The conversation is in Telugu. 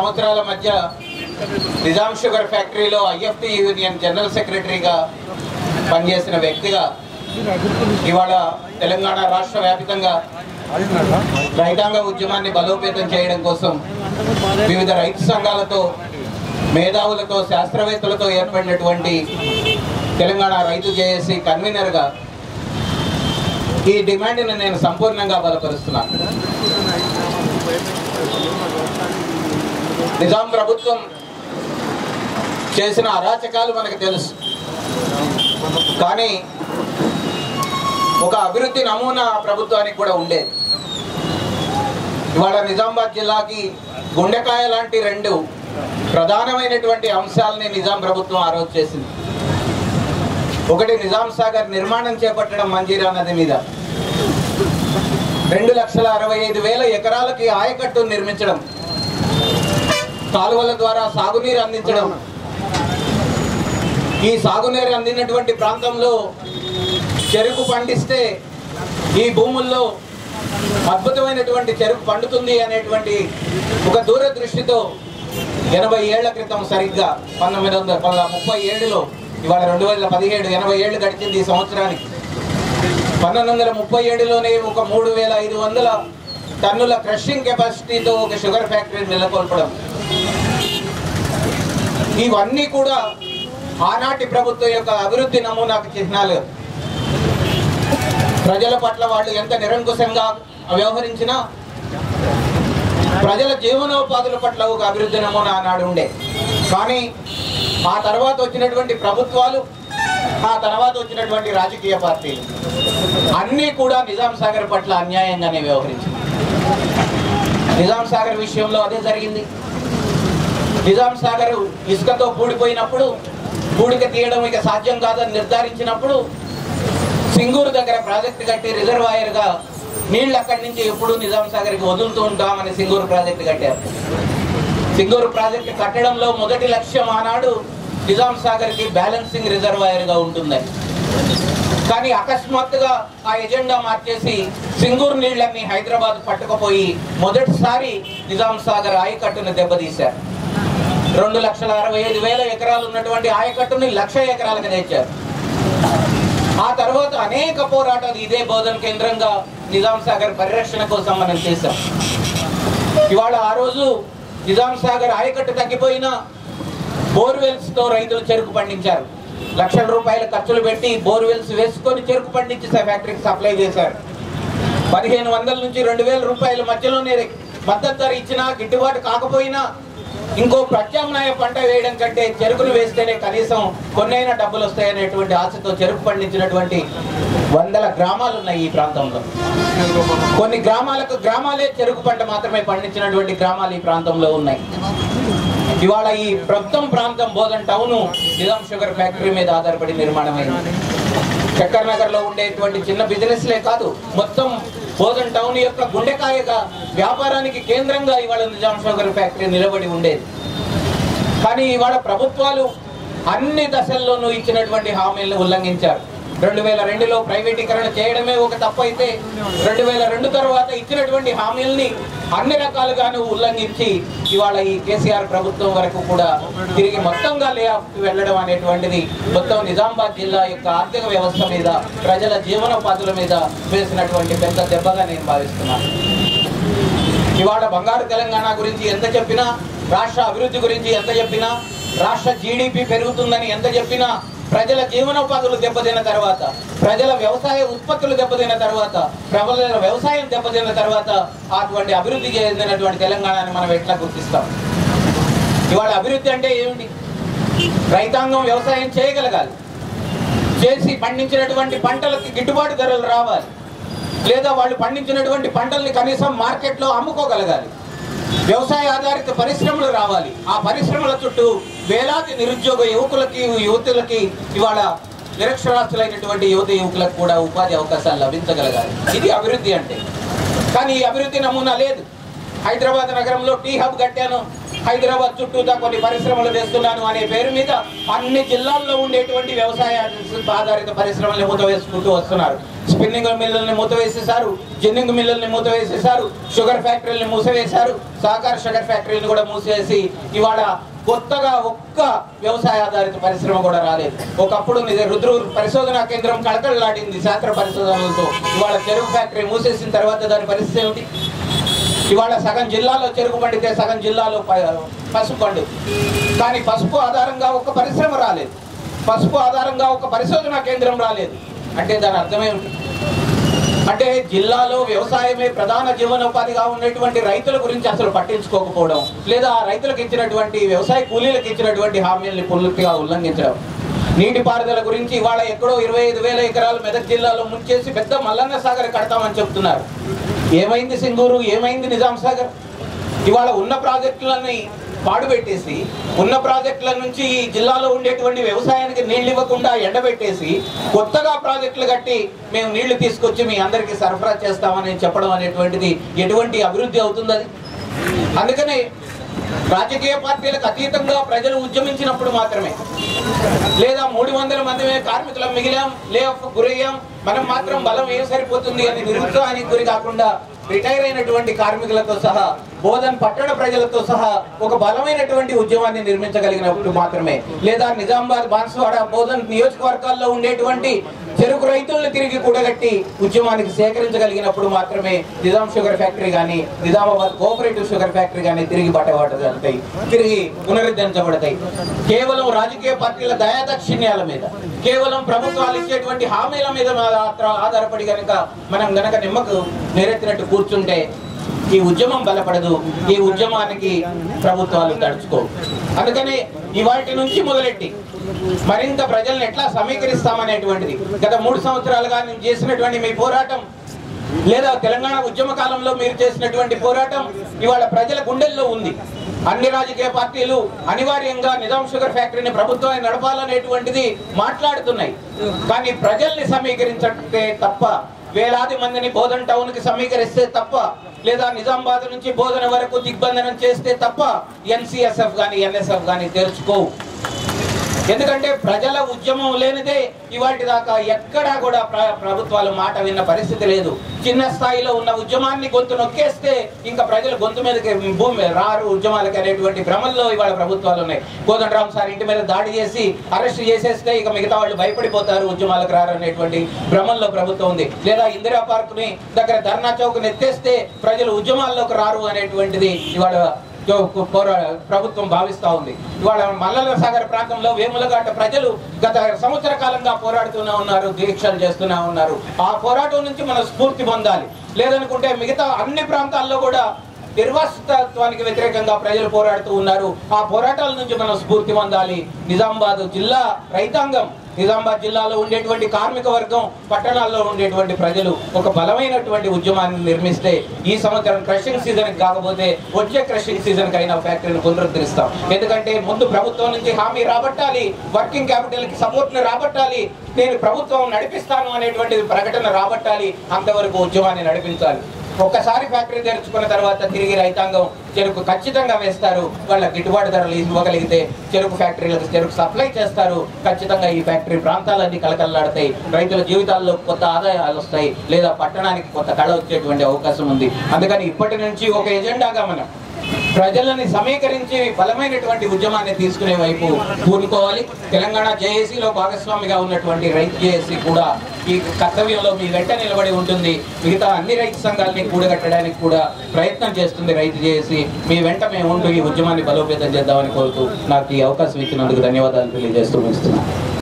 సంవత్సరాల మధ్య నిజాం షుగర్ ఫ్యాక్టరీలో ఐఎఫ్టి యూనియన్ జనరల్ సెక్రటరీగా పనిచేసిన వ్యక్తిగా ఇవాళ తెలంగాణ రాష్ట్ర వ్యాప్తంగా రైతాంగ ఉద్యమాన్ని బలోపేతం చేయడం కోసం వివిధ రైతు సంఘాలతో మేధావులతో శాస్త్రవేత్తలతో ఏర్పడినటువంటి తెలంగాణ రైతు జేఏసీ కన్వీనర్గా ఈ డిమాండ్ని నేను సంపూర్ణంగా బలపరుస్తున్నాను నిజాం ప్రభుత్వం చేసిన అరాచకాలు మనకు తెలుసు కానీ ఒక అభివృద్ధి నమూనా ప్రభుత్వానికి కూడా ఉండేది ఇవాళ నిజామాబాద్ జిల్లాకి గుండెకాయ లాంటి రెండు ప్రధానమైనటువంటి అంశాలని నిజాం ప్రభుత్వం ఆ రోజు చేసింది ఒకటి నిజాం సాగర్ నిర్మాణం చేపట్టడం మంజీరా నది మీద రెండు లక్షల అరవై ఐదు వేల ఎకరాలకి ఆయకట్టు నిర్మించడం కాలువల ద్వారా సాగునీరు అందించడం ఈ సాగునీరు అందినటువంటి ప్రాంతంలో చెరుకు పండిస్తే ఈ భూముల్లో అద్భుతమైనటువంటి చెరుకు పండుతుంది అనేటువంటి ఒక దూరదృష్టితో ఎనభై ఏళ్ల క్రితం సరిగ్గా పంతొమ్మిది వందల ముప్పై ఏడులో ఇవాళ రెండు వేల పదిహేడు ఎనభై ఏళ్ళు గడిచింది ఈ సంవత్సరానికి పంతొమ్మిది వందల ముప్పై ఏడులోనే ఒక మూడు వేల ఐదు వందల టన్నుల క్రషింగ్ కెపాసిటీతో ఒక షుగర్ ఫ్యాక్టరీ నెలకొల్పడం ఇవన్నీ కూడా ఆనాటి ప్రభుత్వం యొక్క అభివృద్ధి నమూనాకు చిహ్నాలు ప్రజల పట్ల వాళ్ళు ఎంత నిరంకుశంగా వ్యవహరించినా ప్రజల జీవనోపాధుల పట్ల ఒక అభివృద్ధి నమూనా ఆనాడు ఉండే కానీ ఆ తర్వాత వచ్చినటువంటి ప్రభుత్వాలు ఆ తర్వాత వచ్చినటువంటి రాజకీయ పార్టీలు అన్నీ కూడా నిజాం సాగర్ పట్ల అన్యాయంగానే వ్యవహరించింది నిజాం సాగర్ విషయంలో అదే జరిగింది నిజాం సాగర్ ఇసుకతో కూడిపోయినప్పుడు కూడిక తీయడం ఇక సాధ్యం కాదని నిర్ధారించినప్పుడు సింగూరు దగ్గర ప్రాజెక్టు కట్టి రిజర్వాయర్గా నీళ్లు అక్కడి నుంచి ఎప్పుడు నిజాం సాగర్కి వదులుతూ ఉంటామని సింగూరు ప్రాజెక్టు కట్టారు సింగూరు ప్రాజెక్టు కట్టడంలో మొదటి లక్ష్యం ఆనాడు నిజాం సాగర్కి బ్యాలెన్సింగ్ రిజర్వాయర్గా ఉంటుంది కానీ అకస్మాత్తుగా ఆ ఎజెండా మార్చేసి సింగూరు నీళ్ళని హైదరాబాద్ పట్టుకుపోయి మొదటిసారి నిజాం సాగర్ ఆయకట్టును దెబ్బతీశారు రెండు లక్షల అరవై ఐదు వేల ఎకరాలు ఉన్నటువంటి ఆయకట్టుని లక్ష ఎకరాలకు తెచ్చారు ఆ తర్వాత అనేక పోరాటాలు ఇదే బోధన కేంద్రంగా నిజాం సాగర్ పరిరక్షణ కోసం మనం చేశాం ఇవాళ ఆ రోజు నిజాం సాగర్ ఆయకట్టు తగ్గిపోయినా బోర్వెల్స్ తో రైతులు చెరుకు పండించారు లక్షల రూపాయల ఖర్చులు పెట్టి బోర్వెల్స్ వేసుకొని చెరుకు పండించి ఫ్యాక్టరీకి సప్లై చేశారు పదిహేను వందల నుంచి రెండు వేల రూపాయల మధ్యలోనే మద్దతు ధర ఇచ్చినా గిట్టుబాటు కాకపోయినా ఇంకో ప్రత్యామ్నాయ పంట వేయడం కంటే చెరుకును వేస్తేనే కనీసం కొన్నైనా డబ్బులు వస్తాయనేటువంటి ఆశతో చెరుకు పండించినటువంటి వందల గ్రామాలు ఉన్నాయి ఈ ప్రాంతంలో కొన్ని గ్రామాలకు గ్రామాలే చెరుకు పంట మాత్రమే పండించినటువంటి గ్రామాలు ఈ ప్రాంతంలో ఉన్నాయి ఇవాళ ఈ ప్రభుత్వం ప్రాంతం Bodhan town Nizam sugar factory మీద ఆధారపడి నిర్మాణం అయింది చక్కర్ నగర్ లో ఉండేటువంటి చిన్న బిజినెస్లే కాదు మొత్తం బోధన్ టౌన్ యొక్క గుండెకాయగా వ్యాపారానికి కేంద్రంగా ఇవాళ నిజాం షుగర్ ఫ్యాక్టరీ నిలబడి ఉండేది కానీ ఇవాళ ప్రభుత్వాలు అన్ని దశల్లోనూ ఇచ్చినటువంటి హామీలను ఉల్లంఘించారు రెండు వేల రెండులో ప్రైవేటీకరణ చేయడమే ఒక తప్పు అయితే రెండు వేల రెండు తర్వాత ఇచ్చినటువంటి హామీల్ని అన్ని రకాలుగాను ఉల్లంఘించి ఇవాళ ఈ కేసీఆర్ ప్రభుత్వం వరకు కూడా తిరిగి మొత్తంగా లే ఆఫ్ వెళ్ళడం అనేటువంటిది మొత్తం నిజామాబాద్ జిల్లా యొక్క ఆర్థిక వ్యవస్థ మీద ప్రజల జీవనోపాధుల మీద వేసినటువంటి పెద్ద దెబ్బగా నేను భావిస్తున్నాను ఇవాళ బంగారు తెలంగాణ గురించి ఎంత చెప్పినా రాష్ట్ర అభివృద్ధి గురించి ఎంత చెప్పినా రాష్ట్ర జీడిపి పెరుగుతుందని ఎంత చెప్పినా ప్రజల జీవనోపాధులు దెబ్బతిన్న తర్వాత ప్రజల వ్యవసాయ ఉత్పత్తులు దెబ్బతిన్న తర్వాత ప్రజల వ్యవసాయం దెబ్బతిన్న తర్వాత అటువంటి అభివృద్ధి చెందినటువంటి తెలంగాణని మనం ఎట్లా గుర్తిస్తాం ఇవాళ అభివృద్ధి అంటే ఏమిటి రైతాంగం వ్యవసాయం చేయగలగాలి చేసి పండించినటువంటి పంటలకి గిట్టుబాటు ధరలు రావాలి లేదా వాళ్ళు పండించినటువంటి పంటల్ని కనీసం మార్కెట్లో అమ్ముకోగలగాలి వ్యవసాయ ఆధారిత పరిశ్రమలు రావాలి ఆ పరిశ్రమల చుట్టూ వేలాది నిరుద్యోగ యువకులకి యువతులకి ఇవాళ నిరక్షరాస్తులైనటువంటి యువత యువకులకు కూడా ఉపాధి అవకాశాలు లభించగలగాలి ఇది అభివృద్ధి అంటే కానీ ఈ అభివృద్ధి నమూనా లేదు హైదరాబాద్ నగరంలో టీ హబ్ కట్టాను హైదరాబాద్ చుట్టూతా కొన్ని పరిశ్రమలు వేస్తున్నాను అనే పేరు మీద అన్ని జిల్లాల్లో ఉండేటువంటి వ్యవసాయ ఆధారిత పరిశ్రమలు మూత వేసుకుంటూ వస్తున్నారు స్పిన్నింగ్ మిల్లుల్ని మూతవేసేశారు జిన్నింగ్ మిల్లుల్ని మూతవేసేశారు షుగర్ ఫ్యాక్టరీని మూసివేశారు సహకార షుగర్ ఫ్యాక్టరీని కూడా మూసివేసి ఇవాళ కొత్తగా ఒక్క వ్యవసాయ ఆధారిత పరిశ్రమ కూడా రాలేదు ఒకప్పుడు నిజ- రుద్రూర్ పరిశోధనా కేంద్రం కళకళలాడింది శాస్త్ర పరిశోధనలతో ఇవాళ చెరుకు ఫ్యాక్టరీ మూసేసిన తర్వాత దాని పరిస్థితి ఏమిటి ఇవాళ సగం జిల్లాలో చెరుకు పండితే సగం జిల్లాలో ప- పసుపు పండు కానీ పసుపు ఆధారంగా ఒక పరిశ్రమ రాలేదు పసుపు ఆధారంగా ఒక పరిశోధనా కేంద్రం రాలేదు అంటే దాని అర్థమేమిటి అంటే జిల్లాలో వ్యవసాయమే ప్రధాన జీవనోపాధిగా ఉన్నటువంటి రైతుల గురించి అసలు పట్టించుకోకపోవడం లేదా ఆ రైతులకు ఇచ్చినటువంటి వ్యవసాయ కూలీలకు ఇచ్చినటువంటి హామీల్ని పూర్తిగా ఉల్లంఘించడం నీటిపారుదల గురించి ఇవాళ ఎక్కడో ఇరవై ఐదు వేల ఎకరాలు మెదక్ జిల్లాలో ముంచేసి పెద్ద మల్లన్న సాగర్ కడతామని చెప్తున్నారు ఏమైంది సింగూరు ఏమైంది నిజాం సాగర్ ఇవాళ ఉన్న ప్రాజెక్టులని పాడుపెట్టేసి ఉన్న ప్రాజెక్టుల నుంచి ఈ జిల్లాలో ఉండేటువంటి వ్యవసాయానికి నీళ్లు ఇవ్వకుండా ఎండబెట్టేసి కొత్తగా ప్రాజెక్టులు కట్టి మేము నీళ్లు తీసుకొచ్చి మీ అందరికీ సరఫరా చేస్తామని చెప్పడం అనేటువంటిది ఎటువంటి అభివృద్ధి అవుతుంది అది అందుకనే రాజకీయ పార్టీలకు అతీతంగా ప్రజలు ఉద్యమించినప్పుడు మాత్రమే లేదా మూడు వందల మంది కార్మికులం మిగిలాం లే ఆఫ్ గురయ్యాం మనం మాత్రం బలం ఏం సరిపోతుంది అని నిరుత్సాహానికి గురి కాకుండా రిటైర్ అయినటువంటి కార్మికులతో సహా బోధన్ పట్టణ ప్రజలతో సహా ఒక బలమైనటువంటి ఉద్యమాన్ని నిర్మించగలిగినప్పుడు మాత్రమే లేదా నిజామాబాద్ బాన్స్వాడ బోధన్ నియోజకవర్గాల్లో ఉండేటువంటి చెరుకు రైతులను తిరిగి కూడగట్టి ఉద్యమానికి సేకరించగలిగినప్పుడు మాత్రమే నిజాం షుగర్ ఫ్యాక్టరీ కానీ నిజామాబాద్ కోఆపరేటివ్ షుగర్ ఫ్యాక్టరీ కానీ తిరిగి బట్టబడతాయి తిరిగి పునరుద్ధరించబడతాయి కేవలం రాజకీయ పార్టీల దయాదక్షిణ్యాల మీద కేవలం ప్రభుత్వాలు ఇచ్చేటువంటి హామీల మీద మాత్రం ఆధారపడి గనక మనం గనక నిమ్మకు నేరెత్తినట్టు కూర్చుంటే ఈ ఉద్యమం బలపడదు ఈ ఉద్యమానికి ప్రభుత్వాలు తడుచుకో అందుకని ఇవాటి నుంచి మొదలెట్టి మరింత ప్రజల్ని ఎట్లా సమీకరిస్తామనేటువంటిది గత మూడు సంవత్సరాలుగా నేను చేసినటువంటి మీ పోరాటం లేదా తెలంగాణ ఉద్యమ కాలంలో మీరు చేసినటువంటి పోరాటం ఇవాళ ప్రజల గుండెల్లో ఉంది అన్ని రాజకీయ పార్టీలు అనివార్యంగా నిజాం షుగర్ ఫ్యాక్టరీని ప్రభుత్వాన్ని నడపాలనేటువంటిది మాట్లాడుతున్నాయి కానీ ప్రజల్ని సమీకరించే తప్ప వేలాది మందిని బోధన్ టౌన్ కి సమీకరిస్తే తప్ప లేదా నిజామాబాద్ నుంచి బోధన వరకు దిగ్బంధనం చేస్తే తప్ప ఎన్సిఎస్ఎఫ్ గాని ఎన్ఎస్ఎఫ్ గాని తెరుచుకోవు ఎందుకంటే ప్రజల ఉద్యమం లేనిదే ఇవాటి దాకా ఎక్కడా కూడా ప్ర- ప్రభుత్వాలు మాట విన్న పరిస్థితి లేదు చిన్న స్థాయిలో ఉన్న ఉద్యమాన్ని గొంతు నొక్కేస్తే ఇంకా ప్రజలు గొంతు మీదకి భూమి మీద రారు ఉద్యమాలకి అనేటువంటి భ్రమంలో ఇవాళ ప్రభుత్వాలు ఉన్నాయి కోదండరామ్ సార్ ఇంటి మీద దాడి చేసి అరెస్ట్ చేసేస్తే ఇక మిగతా వాళ్ళు భయపడిపోతారు ఉద్యమాలకు రారు అనేటువంటి భ్రమంలో ప్రభుత్వం ఉంది లేదా ఇందిరా పార్క్ ని దగ్గర ధర్నా చౌక్ ఎత్తేస్తే ప్రజలు ఉద్యమాల్లోకి రారు అనేటువంటిది ఇవాళ జో- పోరా ప్రభుత్వం భావిస్తా ఉంది ఇవాళ మల్లల సాగర్ ప్రాంతంలో వేములఘాట ప్రజలు గత సంవత్సర కాలంగా పోరాడుతూనే ఉన్నారు దీక్షలు చేస్తూనే ఉన్నారు ఆ పోరాటం నుంచి మనం స్ఫూర్తి పొందాలి లేదనుకుంటే మిగతా అన్ని ప్రాంతాల్లో కూడా నిర్వాసితత్వానికి వ్యతిరేకంగా ప్రజలు పోరాడుతూ ఉన్నారు ఆ పోరాటాల నుంచి మనం స్ఫూర్తి పొందాలి నిజామాబాద్ జిల్లా రైతాంగం నిజామాబాద్ జిల్లాలో ఉండేటువంటి కార్మిక వర్గం పట్టణాల్లో ఉండేటువంటి ప్రజలు ఒక బలమైనటువంటి ఉద్యమాన్ని నిర్మిస్తే ఈ సంవత్సరం క్రషింగ్ సీజన్ కాకపోతే వచ్చే క్రషింగ్ సీజన్ కైనా ఫ్యాక్టరీని పునరుద్ధరిస్తాం ఎందుకంటే ముందు ప్రభుత్వం నుంచి హామీ రాబట్టాలి వర్కింగ్ క్యాపిటల్ కి సపోర్ట్ ని రాబట్టాలి నేను ప్రభుత్వం నడిపిస్తాను అనేటువంటి ప్రకటన రాబట్టాలి అంతవరకు ఉద్యమాన్ని నడిపించాలి ఒక్కసారి ఫ్యాక్టరీ తెరుచుకున్న తర్వాత తిరిగి రైతాంగం చెరుకు ఖచ్చితంగా వేస్తారు వాళ్ళ గిట్టుబాటు ధరలు ఇవ్వగలిగితే చెరుకు ఫ్యాక్టరీలకు చెరుకు సప్లై చేస్తారు ఖచ్చితంగా ఈ ఫ్యాక్టరీ ప్రాంతాలన్నీ కలకల్లాడతాయి రైతుల జీవితాల్లో కొత్త ఆదాయాలు వస్తాయి లేదా పట్టణానికి కొత్త కళ వచ్చేటువంటి అవకాశం ఉంది అందుకని ఇప్పటి నుంచి ఒక ఎజెండాగా మనం ప్రజలని సమీకరించి బలమైనటువంటి ఉద్యమాన్ని తీసుకునే వైపు పూనుకోవాలి తెలంగాణ జేఏసీలో భాగస్వామిగా ఉన్నటువంటి రైతు జేఏసీ కూడా ఈ కర్తవ్యంలో మీ వెంట నిలబడి ఉంటుంది మిగతా అన్ని రైతు సంఘాలని కూడగట్టడానికి కూడా ప్రయత్నం చేస్తుంది రైతు జేఏసీ మీ వెంట మేము ఉంటూ ఈ ఉద్యమాన్ని బలోపేతం చేద్దామని కోరుతూ నాకు ఈ అవకాశం ఇచ్చినందుకు ధన్యవాదాలు తెలియజేస్తూ ముగిస్తున్నాను